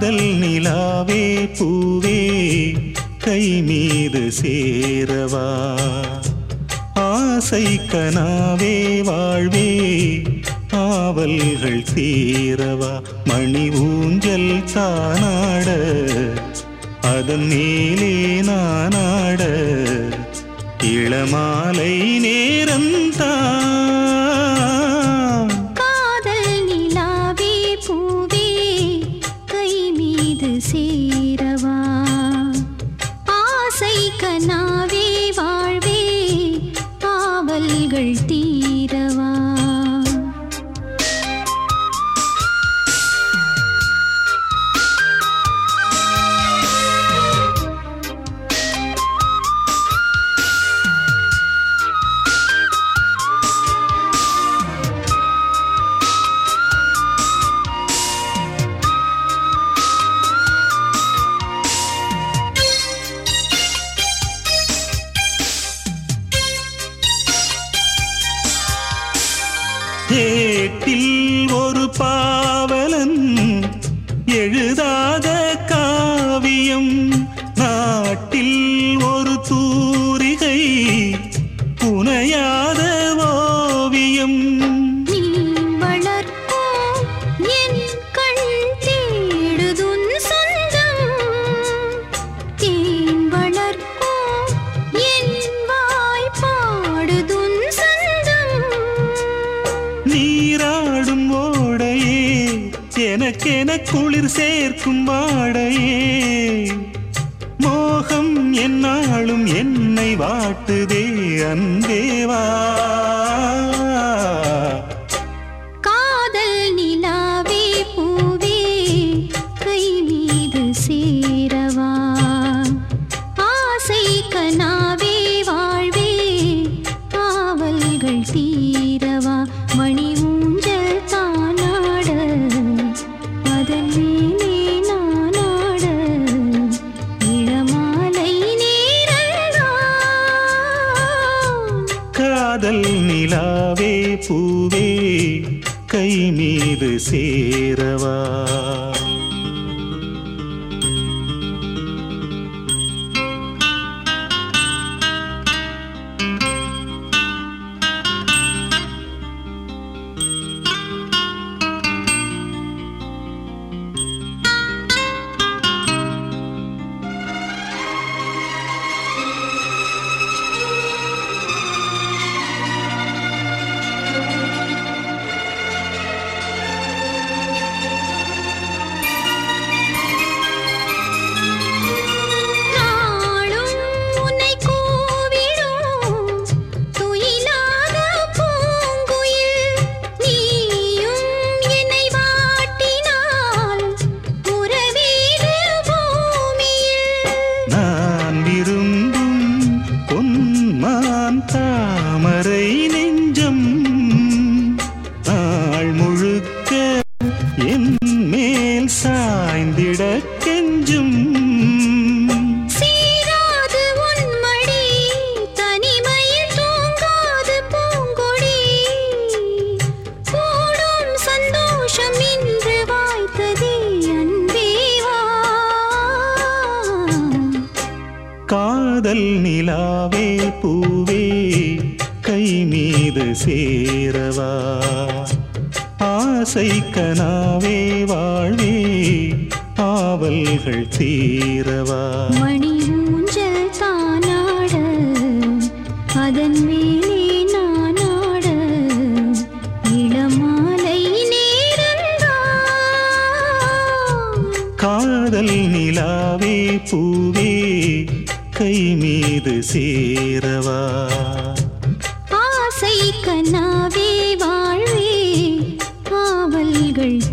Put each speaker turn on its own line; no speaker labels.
காதல் நிலாவே பூவே கை மீது சேரவா ஆசை கனாவே வாழ்வே ஆவல்கள் தீரவா மணி ஊஞ்சல் தானாட அதன் மேலே நானாட இளமாலை நேரந்தான்
காதல் நிலாவே பூவே கை மீது சேரவா ஆசை கனாவே வாழ்வே ஆவல்கள் தீரவா
ஏட்டில் ஒரு பாவலன் எழுதாத காவியம் நாட்டில் ஒரு தூரிகை புனையாத ஓவியம்
நீ வளர்க்கும் என் கண் தேடுதுன் சொந்தம் தேன் வளர்க்கும் என் வாய் பாடுதுன் சொந்தம்
நீராடும் ஓடையே எனக்கென குளிர் சேர்க்கும் வாடையே மோகம் என்னாலும் என்னை வாட்டுதே அன்பேவா
காதல் நிலாவே பூவே கை மீது சேரவா ஆசை கனாவே வாழ்வே ஆவல்கள் தீரவா மணி ஊஞ்சல் தானாட அதன் மேலே நானாட இளமாலை நேரந்தான்
காதல் நிலாவே பூவே கை மீது சேரவா
நாளும் உன்னை கூவிடும் துயிலாத பூங்குயில் நீயும் என்னை வாட்டினால் உறவீடு பூமியில்
நான் விரும்பும் பொன்மான் தாமரை நெஞ்சம் நாள் முழுக்க என் மேல் சாய்ந்திட கெஞ்சும்
சீராது உன்மடி தனிமையில் தூங்காது பூங்கொடி கூடும் சந்தோஷம் இன்று வாய்த்ததே அன்பேவா
காதல் நிலாவே பூவே கை மீது சேரவா ஆசை கனாவே வாழ்வே ஆவல்கள் தீரவா
மணி ஊஞ்சல் தானாட அதன் மேலே நானாட இளமாலை நேரந்தான்
காதல் நிலாவே பூவே கை மீது சேரவா
ஆசை கனாவே வாழ்வே ஆவல்கள்